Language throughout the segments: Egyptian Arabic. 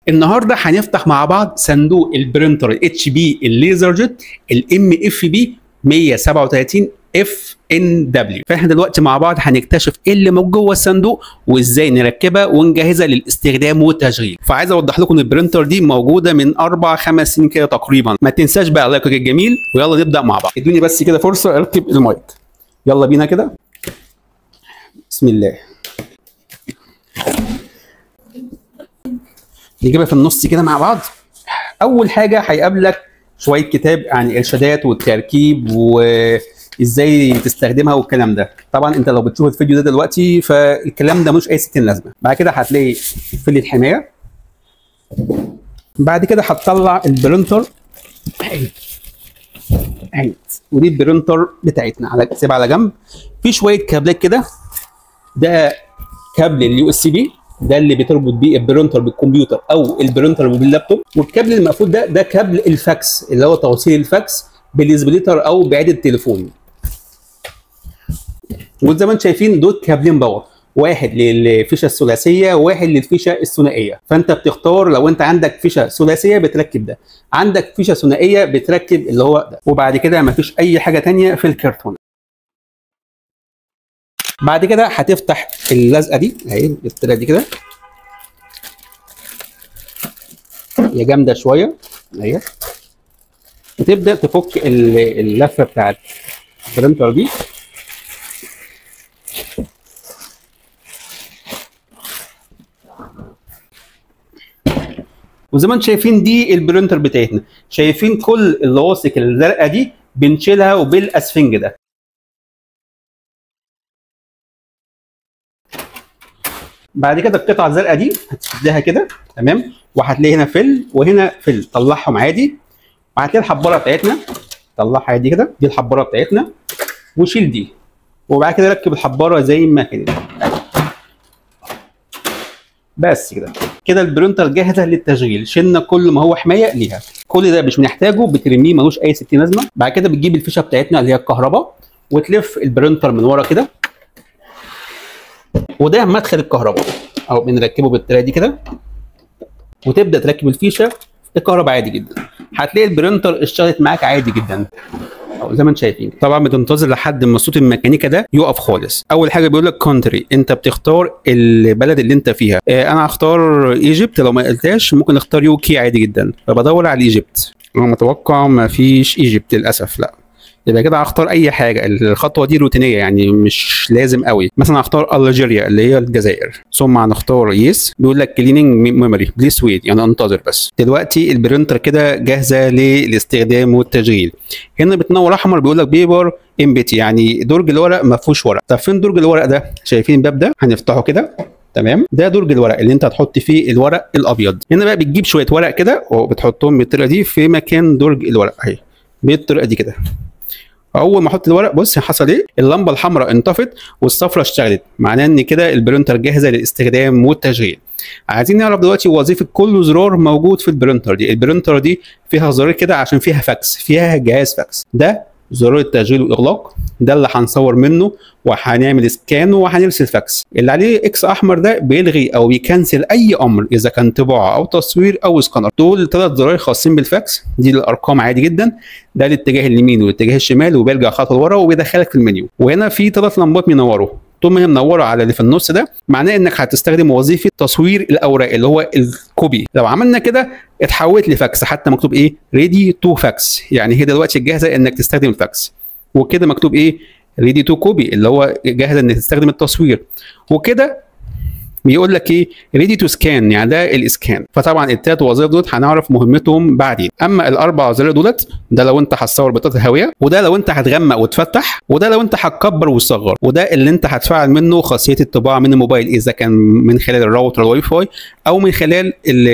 النهارده هنفتح مع بعض صندوق البرينتر اتش بي الليزر جيت الام اف بي 137 اف ان دبليو فاحنا دلوقتي مع بعض هنكتشف ايه اللي موجود جوه الصندوق وازاي نركبها ونجهزها للاستخدام والتشغيل فعايز اوضح لكم ان البرينتر دي موجوده من اربع خمس سنين كده تقريبا ما تنساش بقى لايكك الجميل ويلا نبدا مع بعض ادوني بس كده فرصه اركب المايك يلا بينا كده بسم الله نجيبها في النص كده مع بعض اول حاجه هيقابلك شويه كتاب عن الارشادات والتركيب وازاي تستخدمها والكلام ده طبعا انت لو بتشوف الفيديو ده دلوقتي فالكلام ده مش اي ستين لازمه بعد كده هتلاقي فيل الحمايه بعد كده هتطلع البرينتر اهي اهي ودي البرينتر بتاعتنا على سيبها على جنب في شويه كابلات كده ده كابل اليو اس بي ده اللي بتربط بيه البرينتر بالكمبيوتر او البرينتر باللابتوب والكابل المقفول ده ده كابل الفاكس اللي هو توصيل الفاكس بالسبليتر او بعيد التليفون وزي ما انتم شايفين دول كابلين باور واحد للفيشه الثلاثيه وواحد للفيشه الثنائيه فانت بتختار لو انت عندك فيشه ثلاثيه بتركب ده عندك فيشه ثنائيه بتركب اللي هو ده وبعد كده مفيش اي حاجه تانية في الكرتون بعد كده هتفتح اللزقه دي اهي بالطريقه دي كده هي جامده شويه اهي وتبدا تفك اللفه بتاعت البرينتر دي وزي ما انتم شايفين دي البرينتر بتاعتنا شايفين كل اللواصق الزرقاء دي بنشيلها وبالاسفنج ده بعد كده القطعه الزرقاء دي هتشدها كده تمام وهتلاقي هنا فل وهنا فل طلعهم عادي وهتلاقي الحباره بتاعتنا طلعها عادي كده دي الحباره بتاعتنا وشيل دي وبعد كده ركب الحباره زي ما كده بس كده كده البرينتر جاهزه للتشغيل شلنا كل ما هو حمايه ليها كل ده مش بنحتاجه بترميه ملوش اي 60 لازمه بعد كده بتجيب الفيشه بتاعتنا اللي هي الكهرباء وتلف البرينتر من ورا كده وده مدخل الكهرباء اهو بنركبه بالطريقه دي كده وتبدا تركب الفيشه الكهرباء عادي جدا هتلاقي البرينتر اشتغلت معاك عادي جدا أو زي ما انتم شايفين طبعا بتنتظر لحد ما صوت الميكانيكا ده يقف خالص اول حاجه بيقول لك كونتري انت بتختار البلد اللي انت فيها اه انا هختار ايجيبت لو ما قلتهاش ممكن اختار يو كي عادي جدا فبدور على ايجيبت انا متوقع ما فيش ايجيبت للاسف لا يبقى كده هختار اي حاجه الخطوه دي روتينيه يعني مش لازم قوي مثلا هختار الجيريا اللي هي الجزائر ثم هنختار يس بيقول لك كليننج ميموري بليز ويت يعني انتظر بس دلوقتي البرينتر كده جاهزه للاستخدام والتشغيل هنا بتنور احمر بيقول لك بيبر امبتي يعني درج الورق ما فيهوش ورق طب فين درج الورق ده شايفين الباب ده هنفتحه كده تمام ده درج الورق اللي انت هتحط فيه الورق الابيض هنا بقى بتجيب شويه ورق كده وبتحطهم بالطريقه دي في مكان درج الورق اهي بالطريقه دي كده اول ما احط الورق بص حصل ايه اللمبه الحمراء انطفت والصفراء اشتغلت معناه ان كده البرينتر جاهزه للاستخدام والتشغيل عايزين نعرف دلوقتي وظيفه كل زرار موجود في البرينتر دي البرينتر دي فيها زرار كده عشان فيها فاكس فيها جهاز فاكس ده زرار التشغيل والاغلاق ده اللي هنصور منه وهنعمل سكان وهنرسل فاكس اللي عليه اكس احمر ده بيلغي او بيكنسل اي امر اذا كان طباعه او تصوير او سكانر دول ثلاث زراير خاصين بالفاكس دي الارقام عادي جدا ده الاتجاه اليمين والاتجاه الشمال وبيرجع خطوه لورا وبيدخلك في المنيو وهنا في ثلاث لمبات منوروا طول ما هي منوره على اللي في النص ده معناه انك هتستخدم وظيفه تصوير الاوراق اللي هو الكوبي لو عملنا كده اتحولت لفاكس حتى مكتوب ايه ريدي تو فاكس يعني هي دلوقتي جاهزه انك تستخدم الفاكس وكده مكتوب ايه ريدي تو كوبي اللي هو جاهزه انك تستخدم التصوير وكده بيقول لك ايه ريدي تو سكان يعني ده الاسكان فطبعا التلات وظائف دول هنعرف مهمتهم بعدين اما الاربع وظائف دولت ده لو انت هتصور بطاقه الهويه وده لو انت هتغمق وتفتح وده لو انت هتكبر وتصغر وده اللي انت هتفعل منه خاصيه الطباعه من الموبايل اذا كان من خلال الراوتر الواي فاي او من خلال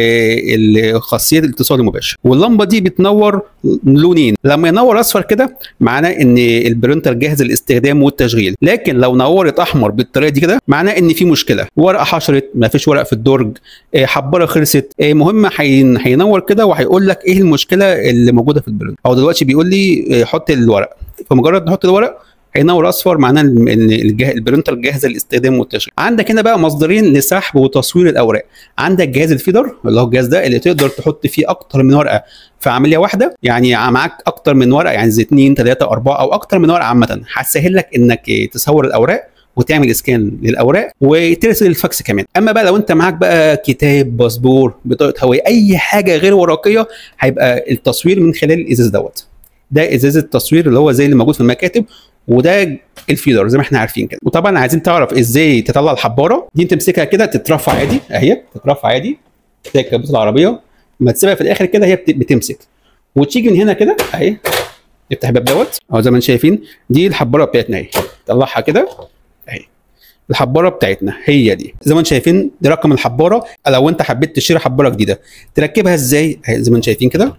خاصيه الاتصال المباشر واللمبه دي بتنور لونين لما ينور اصفر كده معناه ان البرينتر جاهز للاستخدام والتشغيل لكن لو نورت احمر بالطريقه دي كده معناه ان في مشكله ورقه حشرت ما فيش ورق في الدرج حباره خلصت مهم هينور كده وهيقول لك ايه المشكله اللي موجوده في البرينتر او دلوقتي بيقول لي حط الورق فمجرد نحط الورق هينور اصفر معناه ان الجه... البرينتر جاهزه للاستخدام والتشغيل عندك هنا بقى مصدرين لسحب وتصوير الاوراق عندك جهاز الفيدر اللي هو الجهاز ده اللي تقدر تحط فيه اكتر من ورقه في عمليه واحده يعني معاك اكتر من ورقه يعني زي 2 3 4 او اكتر من ورقه عامه هتسهل لك انك تصور الاوراق وتعمل اسكان للاوراق وترسل الفاكس كمان اما بقى لو انت معاك بقى كتاب باسبور بطاقه هويه اي حاجه غير ورقيه هيبقى التصوير من خلال الازاز دوت ده ازاز التصوير اللي هو زي اللي موجود في المكاتب وده الفيدر زي ما احنا عارفين كده وطبعا عايزين تعرف ازاي تطلع الحباره دي تمسكها كده تترفع عادي اهي تترفع عادي زي كبوت العربيه ما تسيبها في الاخر كده هي بتمسك وتيجي من هنا كده اهي تفتح الباب دوت اهو زي ما انتم شايفين دي الحباره بتاعتنا اهي طلعها كده اهي الحباره بتاعتنا هي دي زي ما انتم شايفين دي رقم الحباره لو انت حبيت تشتري حباره جديده تركبها ازاي اهي زي ما انتم شايفين كده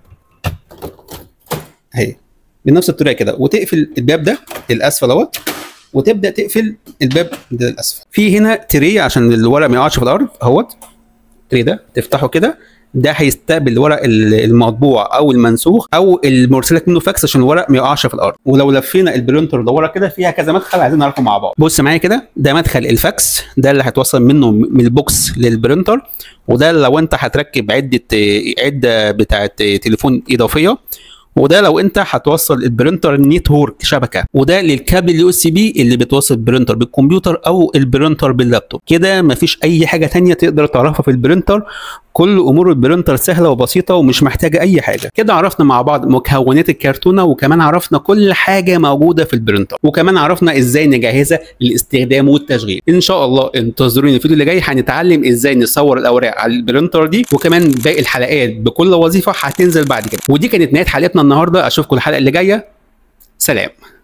اهي بنفس الطريقه كده وتقفل الباب ده الاسفل اهوت وتبدا تقفل الباب ده الاسفل في هنا تري عشان الورق ما يقعش في الارض اهوت التري ده تفتحه كده ده هيستقبل الورق المطبوع او المنسوخ او المرسل لك منه فاكس عشان الورق ما يقعش في الارض ولو لفينا البرينتر ده ورا كده فيها كذا مدخل عايزين نعرفه مع بعض بص معايا كده ده مدخل الفاكس ده اللي هتوصل منه من البوكس للبرينتر وده لو انت هتركب عده عده بتاعه تليفون اضافيه وده لو انت هتوصل البرينتر نيتورك شبكه وده للكابل اليو اس بي اللي بتوصل البرينتر بالكمبيوتر او البرينتر باللابتوب كده مفيش اي حاجه تانية تقدر تعرفها في البرينتر كل امور البرينتر سهله وبسيطه ومش محتاجه اي حاجه كده عرفنا مع بعض مكونات الكرتونه وكمان عرفنا كل حاجه موجوده في البرينتر وكمان عرفنا ازاي نجهزها للاستخدام والتشغيل ان شاء الله انتظروني الفيديو اللي جاي هنتعلم ازاي نصور الاوراق على البرينتر دي وكمان باقي الحلقات بكل وظيفه هتنزل بعد كده ودي كانت نهايه حلقتنا النهارده اشوفكم الحلقه اللي جايه سلام